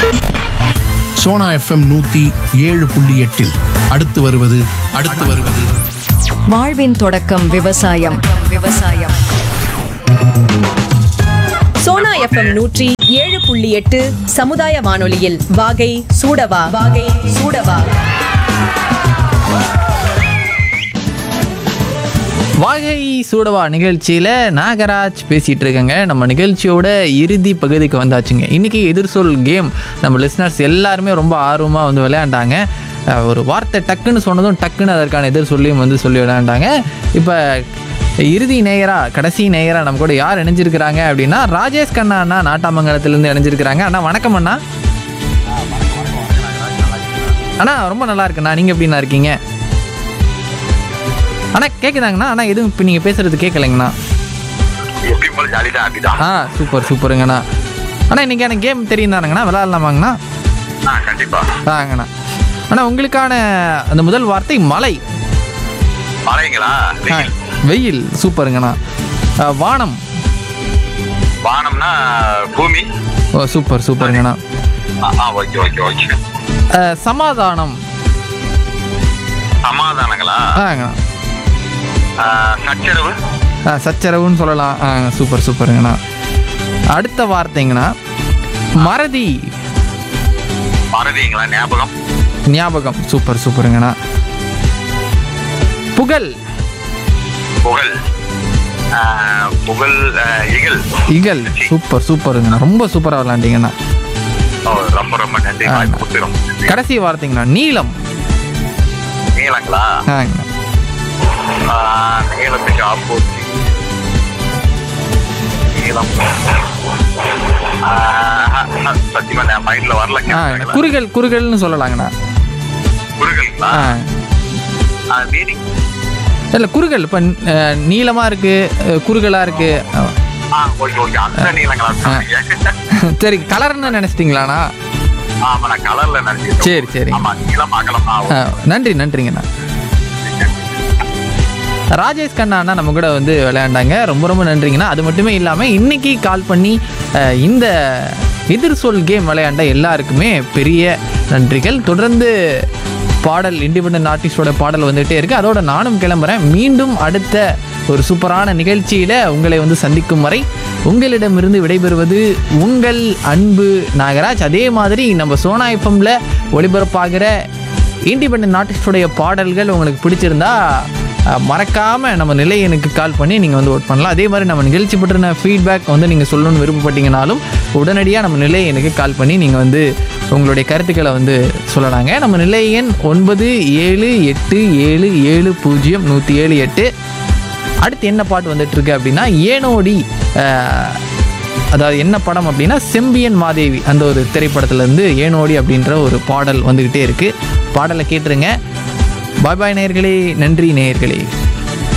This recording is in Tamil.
சோனா எஃப்எம் நூத்தி ஏழு புள்ளி எட்டில் அடுத்து வருவது அடுத்து வருவது வாழ்வின் தொடக்கம் விவசாயம் விவசாயம் சோனா எஃப்எம் நூற்றி ஏழு புள்ளி எட்டு சமுதாய வானொலியில் வாகை சூடவா வாகை சூடவா வாகை சூடவா நிகழ்ச்சியில் நாகராஜ் பேசிகிட்டு இருக்கேங்க நம்ம நிகழ்ச்சியோட இறுதி பகுதிக்கு வந்தாச்சுங்க இன்றைக்கி எதிர்சொல் கேம் நம்ம லிஸ்னர்ஸ் எல்லாருமே ரொம்ப ஆர்வமாக வந்து விளையாண்டாங்க அஹ் ஒரு வார்த்தை டக்குன்னு சொன்னதும் டக்குன்னு அதற்கான எதிர் சொல்லியும் வந்து சொல்லி விளையாண்டாங்க இப்போ இறுதி நேயரா கடைசி நேயரா நம்ம கூட யார் இணைஞ்சிருக்கிறாங்க அப்படின்னா ராஜேஷ் கண்ணா அண்ணா நாட்டாமங்கலத்திலேருந்து இணைஞ்சிருக்கிறாங்க அண்ணா வணக்கம் அண்ணா அண்ணா ரொம்ப நல்லா இருக்குண்ணா நீங்கள் எப்படிண்ணா இருக்கீங்க அண்ணா கேட்குதாங்கண்ணா அண்ணா எதுவும் இப்போ நீங்கள் பேசுறது கேட்கலைங்கண்ணா எப்பயும் போல ஜாலி தான் அப்படிதான் ஆ சூப்பர் சூப்பருங்கண்ணா அண்ணா இன்னைக்கு எனக்கு கேம் தெரியும் தானுங்கண்ணா விளாட்லாமாங்கண்ணா ஆ கண்டிப்பா ஆங்கண்ணா அண்ணா உங்களுக்கான அந்த முதல் வார்த்தை மலை மழைங்களா ஆ, வெயில் சூப்பருங்கண்ணா ஆ, வானம் வானம்னா பூமி ஓ சூப்பர் சூப்பருங்கண்ணா ஆ, ஆ ஓகே ஓகே ஓகே ஆ, சமாதானம் சமாதானங்களா ஆங்கண்ணா ஆ, சச்சரவு ஆ சச்சரவுன்னு சொல்லலாம் ஆ சூப்பர் சூப்பருங்கண்ணா அடுத்த வார்த்தைங்கண்ணா மறதி மறதிங்களா ஞாபகம் ஞாபகம் சூப்பர் சூப்பருங்கண்ணா புகழ் புகழ் ஆ, புகழ் ஆ, இகழ் இகல் சூப்பர் சூப்பருங்கண்ணா ரொம்ப சூப்பராக விளாண்டிங்கண்ணா ஓ, ரொம்ப ரொம்ப நன்றி ஆ. வாய்ப்பு கொடுத்து ரொம்ப நன்றி. கடைசி வார்த்தைங்கண்ணா நீலம் நீளங்களா ஆங்கண்ணா ஆ, நீளத்துக்கு ஆப்போசிட் நீளம் ஆ, ஆ, சத்தியமா நான் மைண்ட்ல வரல ஆ குறுகல் குறுகல்னு சொல்லலாங்கண்ணா குறுகல்ங்களா ஆ ஆ, மீனிங் இல்லை குறுகல் இப்போ நீளமாக இருக்குது குறுகலாக இருக்குது ஆ ஓகே ஓகே அந்த நீளங்களா சொன்னீங்க. சரி கலர்னு நினச்சிட்டிங்களாண்ணா ஆமா நான் கலர்ல நினைச்சிட்டேன் சரி சரிங்க ஆமா நீளம் அகலம் ஆ, ஆ, நன்றி நன்றிங்கண்ணா ராஜேஷ் கண்ணா அண்ணா நம்ம கூட வந்து விளையாண்டாங்க ரொம்ப ரொம்ப நன்றிங்கண்ணா அது மட்டுமே இல்லாமல் இன்னைக்கு கால் பண்ணி அஹ், இந்த எதிர்சொல் கேம் விளையாண்ட எல்லாருக்குமே பெரிய நன்றிகள் தொடர்ந்து பாடல் இண்டிபெண்டன்ட் ஆர்டிஸ்டோட பாடல் வந்துகிட்டே இருக்கு அதோட நானும் கிளம்புறேன் மீண்டும் அடுத்த ஒரு சூப்பரான நிகழ்ச்சியில் உங்களை வந்து சந்திக்கும் வரை உங்களிடமிருந்து விடைபெறுவது உங்கள் அன்பு நாகராஜ் அதே மாதிரி நம்ம சோனா எஃப்எம்ல ஒளிபரப்பாகிற இண்டிபெண்டன்ட் ஆர்டிஸ்டோடைய பாடல்கள் உங்களுக்கு பிடிச்சிருந்தா அஹ், மறக்காம நம்ம நிலையனுக்கு கால் பண்ணி நீங்கள் வந்து ஓட் பண்ணலாம் அதே மாதிரி நம்ம நிகழ்ச்சி பற்றின ஃபீட்பேக் வந்து நீங்கள் சொல்லணும்னு விருப்பப்பட்டீங்கனாலும் உடனடியாக நம்ம நிலையனுக்கு கால் பண்ணி நீங்கள் வந்து உங்களுடைய கருத்துக்களை வந்து சொல்லலாங்க நம்ம நிலைய எண் ஒன்பது ஏழு எட்டு ஏழு ஏழு பூஜ்ஜியம் நூற்றி ஏழு எட்டு அடுத்து என்ன பாட்டு வந்துட்டு இருக்கு அப்படின்னா ஏனோடி அஹ், அதாவது என்ன படம் அப்படின்னா செம்பியன் மாதேவி அந்த ஒரு திரைப்படத்துலேருந்து ஏனோடி அப்படின்ற ஒரு பாடல் வந்துக்கிட்டே இருக்குது பாடலை கேட்டுருங்க பாய் பாய் நேயர்களே நன்றி நேயர்களே